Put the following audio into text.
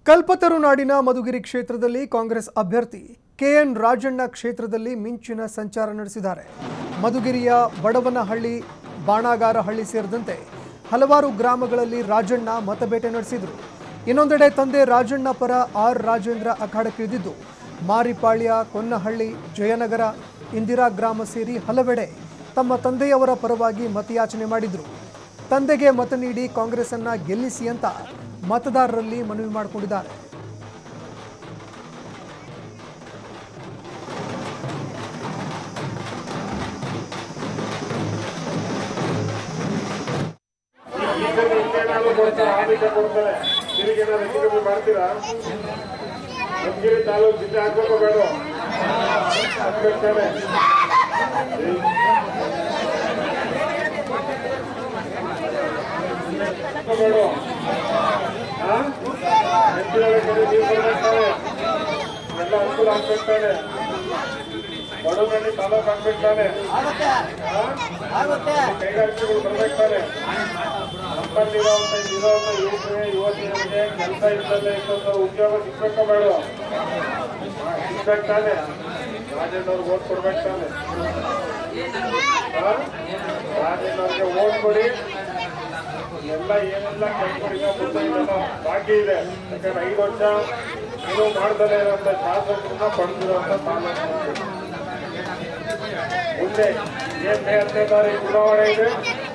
ಕಲ್ಪತರುನಾಡಿನ ಮಧುಗಿರಿ ಕ್ಷೇತ್ರದಲ್ಲಿ ಕಾಂಗ್ರೆಸ್ ಅಭ್ಯರ್ಥಿ ಕೆಎನ್ ರಾಜಣ್ಣ ಕ್ಷೇತ್ರದಲ್ಲಿ ಮಿಂಚಿನ ಸಂಚಾರ ನಡೆಸಿದ್ದಾರೆ ಮಧುಗಿರಿಯ ಬಡವನಹಳ್ಳಿ ಬಾಣಾಗಾರಹಳ್ಳಿ ಸೇರಿದಂತೆ ಹಲವಾರು ಗ್ರಾಮಗಳಲ್ಲಿ ರಾಜಣ್ಣ ಮತಬೇಟೆ ನಡೆಸಿದರು ಇನ್ನೊಂದೆಡೆ ತಂದೆ ರಾಜಣ್ಣ ಪರ ಆರ್ ರಾಜೇಂದ್ರ ಅಖಾಡಕ್ಕಿಳಿದಿದ್ದು ಮಾರಿಪಾಳ್ಯ ಕೊನ್ನಹಳ್ಳಿ ಜಯನಗರ ಇಂದಿರಾ ಗ್ರಾಮ ಸೇರಿ ಹಲವೆಡೆ ತಮ್ಮ ತಂದೆಯವರ ಪರವಾಗಿ ಮತಯಾಚನೆ ಮಾಡಿದರು ತಂದೆಗೆ ಮತ ನೀಡಿ ಕಾಂಗ್ರೆಸ್ಸನ್ನ ಗೆಲ್ಲಿಸಿ ಅಂತ ಮತದಾರರಲ್ಲಿ ಮನವಿ ಮಾಡಿಕೊಂಡಿದ್ದಾರೆ ಏನಾದ್ರು ಕೊಡ್ತಾರೆ ಆಮಿಷ ಕೊಡ್ತಾರೆ ನಿಮಗೇನಾದ್ರು ಹೆಚ್ಚು ಕಮ್ಮಿ ಮಾಡ್ತೀರಾ ನಮ್ಗಿರಿ ತಾಲೂಕು ಜಿಲ್ಲೆ ಹಾಕ್ಬೇಕು ಬೇಡ ಹಾಕ್ಬೇಕು ತಾನೆ ಬೇಡ ಹಾ ಹೆಚ್ಚಿನ ಕಡೆ ನೀವು ಬರ್ಬೇಕು ತಾನೆ ಎಲ್ಲ ಅನುಕೂಲ ಆಗ್ಬೇಕು ತಾನೆ ಬಡವರಲ್ಲಿ ತಾಲೂಕು ಹಾಕ್ಬೇಕು ತಾನೆ ಕೈಗಾರಿಕೆಗಳು ಬರ್ಬೇಕು ತಾನೆ ನಮ್ಮಲ್ಲಿರುವಂತ ಇರುವಂತ ಯುವಕರೇ ಯುವತಿಯರಿಗೆ ಕೆಲಸ ಇಲ್ಲದೆ ಇದ್ದಂತ ಉದ್ಯೋಗ ಸಿಗ್ಬೇಕ ಬೇಡ ಸಿಗ್ಬೇಕು ತಾನೆ ರಾಜೇಂದ್ರ ಅವ್ರಿಗೆ ಓಟ್ ಕೊಡ್ಬೇಕು ತಾನೆ ರಾಜೇಂದ್ರ ಅವ್ರಿಗೆ ಓಟ್ ಕೊಡಿ ಎಲ್ಲ ಏನೆಲ್ಲ ಕೆಲಸಗಳಿಗ ಮುಂದೆ ಇದೆಲ್ಲ ಬಾಕಿ ಇದೆ ಯಾಕಂದ್ರೆ ಐದು ವರ್ಷ ಏನು ಮಾಡ್ದಲೇ ಇರುವಂತ ಶಾಸಕರನ್ನ ಪಡೆದಿರುವಂತ ತಾಲೂಕು ಮುಂದೆ ಏನ್ ಹತ್ತನೇ ತಾರೀಕು ಚುನಾವಣೆ ಇದೆ